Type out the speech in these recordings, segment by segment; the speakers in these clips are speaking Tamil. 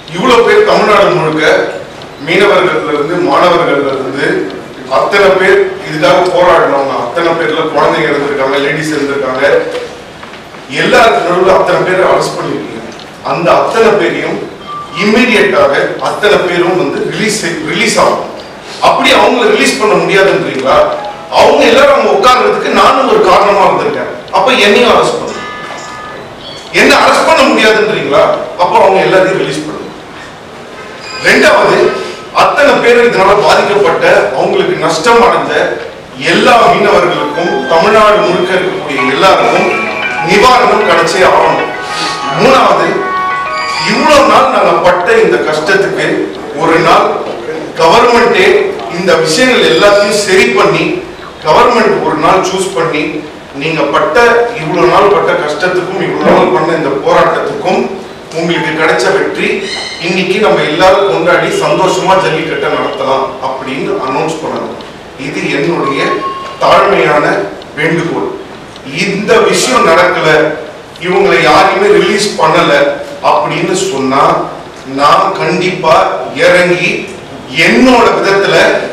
இவ்வளவு பேர் தமிழ்நாடு முழுக்க மீனவர்கள்ல இருந்து மாணவர்கள்ல இருந்து அத்தனை பேர் இதுக்காக போராடினவங்க அத்தனை பேர்ல குழந்தைங்க இருந்திருக்காங்க லேடிஸ் இருந்திருக்காங்க எல்லாருக்கு நடுவில் அத்தனை பேரை அரெஸ்ட் பண்ணிருக்கீங்க அந்த அத்தனை பேரையும் இம்மிடியட்டாக அத்தனை பேரும் வந்து ரிலீஸ் ரிலீஸ் ஆகும் அப்படி அவங்கள ரிலீஸ் பண்ண முடியாதுன்றீங்களா அவங்க எல்லாரும் அவங்க உட்கார்றதுக்கு நானும் ஒரு காரணமா இருந்திருக்கேன் அப்ப என்னையும் அரெஸ்ட் பண்ணுங்க என்ன அரெஸ்ட் பண்ண முடியாதுன்றீங்களா அப்ப அவங்க எல்லாத்தையும் ரிலீஸ் பண்ணுங்க ரெண்டாவது அத்தனை பேர் இதனால பாதிக்கப்பட்ட அவங்களுக்கு நஷ்டம் அடைஞ்ச எல்லா மீனவர்களுக்கும் தமிழ்நாடு முழுக்க இருக்கக்கூடிய எல்லாருக்கும் நிவாரணம் கிடைச்சே ஆகணும் மூணாவது இவ்வளவு நாள் நாங்க பட்ட இந்த கஷ்டத்துக்கு ஒரு நாள் கவர்மெண்டே இந்த விஷயங்கள் எல்லாத்தையும் சரி பண்ணி கவர்மெண்ட் ஒரு நாள் சூஸ் பண்ணி நீங்க பட்ட இவ்வளவு நாள் பட்ட கஷ்டத்துக்கும் இவ்வளவு நாள் பண்ண இந்த போராட்டத்துக்கும் உங்களுக்கு கிடைச்ச வெற்றி இன்னைக்கு நம்ம எல்லாரும் கொண்டாடி சந்தோஷமா ஜல்லிக்கட்டை நடத்தலாம் அப்படின்னு அனௌன்ஸ் பண்ணணும் இது என்னுடைய தாழ்மையான வேண்டுகோள் இந்த விஷயம் நடக்கல இவங்களை யாரையுமே ரிலீஸ் பண்ணல அப்படின்னு சொன்னா நான் கண்டிப்பா இறங்கி என்னோட விதத்துல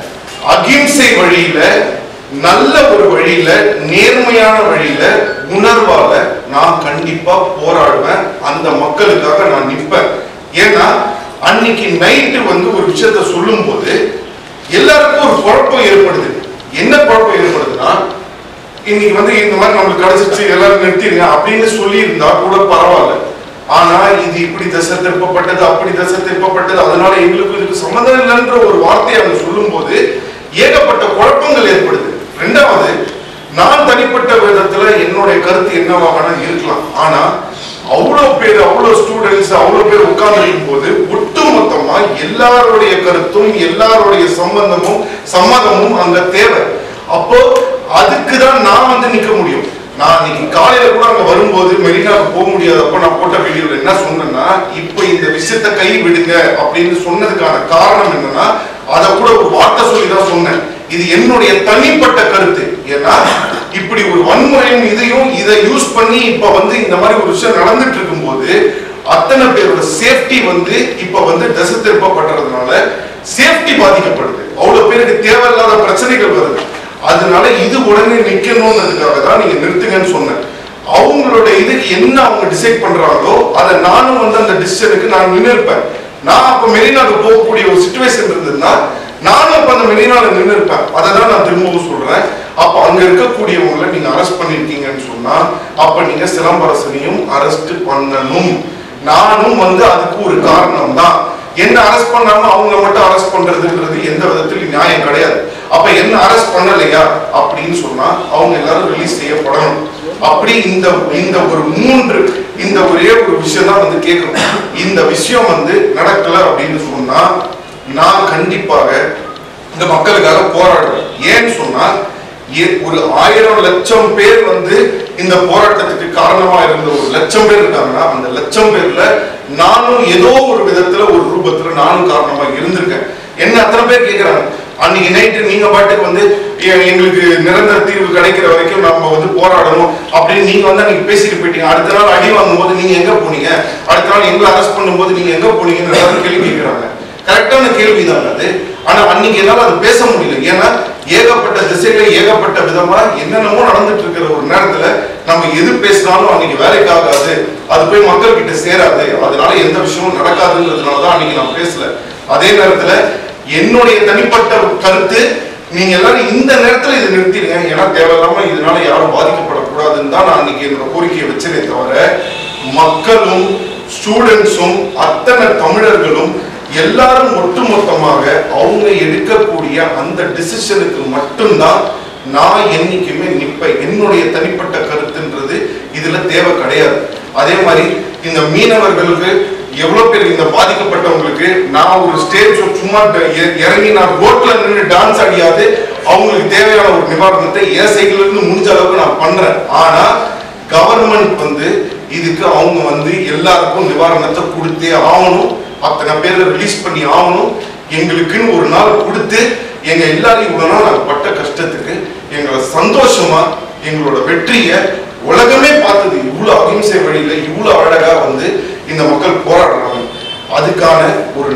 அகிம்சை வழியில நல்ல ஒரு வழியில நேர்மையான வழியில உணர்வால நான் கண்டிப்பா போராடுவேன் அந்த மக்களுக்காக நான் நிற்பேன் ஏன்னா அன்னைக்கு நைட்டு வந்து ஒரு விஷயத்த சொல்லும்போது எல்லாருக்கும் ஒரு குழப்பம் ஏற்படுது என்ன குழப்பம் ஏற்படுதுன்னா இன்னைக்கு வந்து இந்த மாதிரி நம்மளுக்கு கிடைச்சிச்சு எல்லாரும் நிறுத்திடுங்க அப்படின்னு சொல்லி இருந்தா கூட பரவாயில்ல ஆனா இது இப்படி தசை திருப்பப்பட்டது அப்படி தசை திருப்பப்பட்டது அதனால எங்களுக்கு இதுக்கு சம்மந்தம் இல்லைன்ற ஒரு வார்த்தையை அவங்க சொல்லும்போது ஏகப்பட்ட குழப்பங்கள் ஏற்படுது ரெண்டாவது நான் தனிப்பட்ட விதத்துல என்னுடைய கருத்து என்னவா வேணா இருக்கலாம் ஆனா அவ்வளவு பேர் அவ்வளவு ஸ்டூடெண்ட்ஸ் அவ்வளவு பேர் உட்கார்ந்து போது ஒட்டுமொத்தமா எல்லாருடைய கருத்தும் எல்லாருடைய சம்பந்தமும் சம்மதமும் அங்க தேவை அப்போ அதுக்கு தான் நான் வந்து நிக்க முடியும் நான் இன்னைக்கு காலையில கூட அங்க வரும்போது மெரினாவுக்கு போக முடியாதப்ப நான் போட்ட வீடியோல என்ன சொன்னேன்னா இப்போ இந்த விஷயத்த கை விடுங்க அப்படின்னு சொன்னதுக்கான காரணம் என்னன்னா அதை கூட ஒரு வார்த்தை சொல்லி தான் சொன்னேன் இது என்னுடைய தனிப்பட்ட கருத்து ஏன்னா இப்படி ஒரு வன்முறையும் இதையும் இதை யூஸ் பண்ணி இப்ப வந்து இந்த மாதிரி ஒரு விஷயம் நடந்துட்டு இருக்கும்போது அத்தனை பேரோட சேஃப்டி வந்து இப்ப வந்து திசை திருப்பப்படுறதுனால சேஃப்டி பாதிக்கப்படுது அவ்வளவு பேருக்கு தேவையில்லாத பிரச்சனைகள் வருது அதனால இது உடனே நிக்கணும்ன்றதுக்காக தான் நீங்க நிறுத்துங்கன்னு சொன்னேன் அவங்களோட இதுக்கு என்ன அவங்க டிசைட் பண்றாங்களோ அதை நானும் வந்து அந்த டிசிஷனுக்கு நான் நின்று இருப்பேன் நான் அப்ப மெரினாக்கு போகக்கூடிய ஒரு சுச்சுவேஷன் இருந்ததுன்னா நானும் அப்ப அந்த மெரினால நின்று இருப்பேன் அதை தான் நான் திரும்பவும் சொல்றேன் அப்ப அங்க இருக்கக்கூடியவங்களை நீங்க அரெஸ்ட் பண்ணிருக்கீங்கன்னு சொன்னா அப்ப நீங்க சிலம்பரசனையும் அரெஸ்ட் பண்ணணும் நானும் வந்து அதுக்கு ஒரு காரணம் தான் என்ன அரெஸ்ட் பண்ணாம அவங்கள மட்டும் அரெஸ்ட் பண்றதுன்றது எந்த விதத்திலும் நியாயம் கிடையாது அப்ப என்ன அரெஸ்ட் பண்ணலையா அப்படின்னு சொன்னா அவங்க எல்லாரும் ரிலீஸ் செய்யப்படணும் அப்படி இந்த இந்த ஒரு மூன்று இந்த ஒரே ஒரு விஷயம் தான் வந்து கேட்கணும் இந்த விஷயம் வந்து நடக்கல அப்படின்னு சொன்னா நான் கண்டிப்பாக இந்த மக்களுக்காக போராடுவேன் ஏன்னு சொன்னா ஏ- ஒரு ஆயிரம் லட்சம் பேர் வந்து இந்த போராட்டத்துக்கு காரணமா இருந்த ஒரு லட்சம் பேர் இருக்காங்கன்னா அந்த லட்சம் பேர்ல நானும் ஏதோ ஒரு விதத்துல ஒரு ரூபத்துல நானும் காரணமா இருந்திருக்கேன் என்ன அத்தனை பேர் கேக்குறாங்க அன்னைக்கு நைட்டு நீங்க பாட்டுக்கு வந்து எ- எங்களுக்கு நிரந்தர தீர்வு கிடைக்கிற வரைக்கும் நம்ம வந்து போராடணும் அப்படின்னு நீங்க வந்து அன்னைக்கு பேசிட்டு போயிட்டீங்க அடுத்த நாள் அடி வாங்கும்போது நீங்க எங்க போனீங்க அடுத்த நாள் எங்களை அரெஸ்ட் பண்ணும்போது நீங்க எங்க போனீங்கன்னு எல்லாரும் கேள்வி கேட்கிறாங்க கரெக்டான கேள்விதான் அது ஆனா அன்னைக்கு என்னால அது பேச முடியல ஏன்னா ஏகப்பட்ட திசையில ஏகப்பட்ட விதமா என்னென்னமோ நடந்துட்டு இருக்கிற ஒரு நேரத்துல நம்ம எது பேசினாலும் அன்னைக்கு வேலைக்கு ஆகாது அது போய் மக்கள் கிட்ட சேராது அதனால எந்த விஷயமும் நடக்காதுன்றதுனால தான் அன்னைக்கு நான் பேசல அதே நேரத்துல என்னுடைய தனிப்பட்ட கருத்து நீங்க எல்லாரும் இந்த நேரத்துல இதை நிறுத்திடுங்க ஏன்னா தேவையில்லாம இதனால யாரும் பாதிக்கப்படக்கூடாதுன்னு தான் நான் அன்னைக்கு என்னோட கோரிக்கையை வச்சேனே தவிர மக்களும் ஸ்டூடெண்ட்ஸும் அத்தனை தமிழர்களும் எல்லாரும் ஒட்டுமொத்தமாக அவங்க எடுக்கக்கூடிய அந்த டிசிஷனுக்கு மட்டும்தான் நான் என்னைக்குமே நிற்பேன் என்னுடைய தனிப்பட்ட கருத்துன்றது இதுல தேவை கிடையாது அதே மாதிரி இந்த மீனவர்களுக்கு எவ்வளவு பேர் இந்த பாதிக்கப்பட்டவங்களுக்கு நான் ஒரு ஸ்டேஜ் சும்மா ட- இ- இறங்கி நான் ரோட்ல நின்று டான்ஸ் ஆடியாது அவங்களுக்கு தேவையான ஒரு நிவாரணத்தை என் சைடுல இருந்து முடிஞ்ச அளவுக்கு நான் பண்றேன் ஆனா கவர்மெண்ட் வந்து இதுக்கு அவங்க வந்து எல்லாருக்கும் நிவாரணத்தை கொடுத்தே ஆகணும் அத்தனை பேரை ரிலீஸ் பண்ணி ஆகணும் எங்களுக்குன்னு ஒரு நாள் கொடுத்து எங்க எல்லாரையும் இவ்வளவு நாள் நாங்க பட்ட கஷ்டத்துக்கு எங்களை சந்தோஷமா எங்களோட வெற்றியை உலகமே பார்த்தது இவ்வளவு அகிம்சை வழியில இவ்வளவு அழகா வந்து இந்த மக்கள் போராடுறாங்க அதுக்கான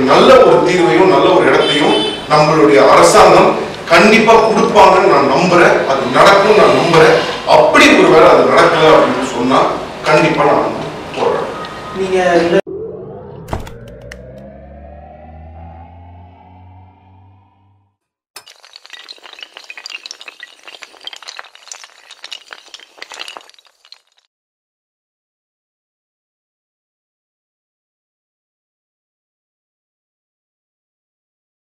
நல்ல ஒரு தீர்வையும் நல்ல ஒரு இடத்தையும் நம்மளுடைய அரசாங்கம் கண்டிப்பா கொடுப்பாங்கன்னு நான் நம்புறேன் அது நடக்கும் நான் நம்புறேன்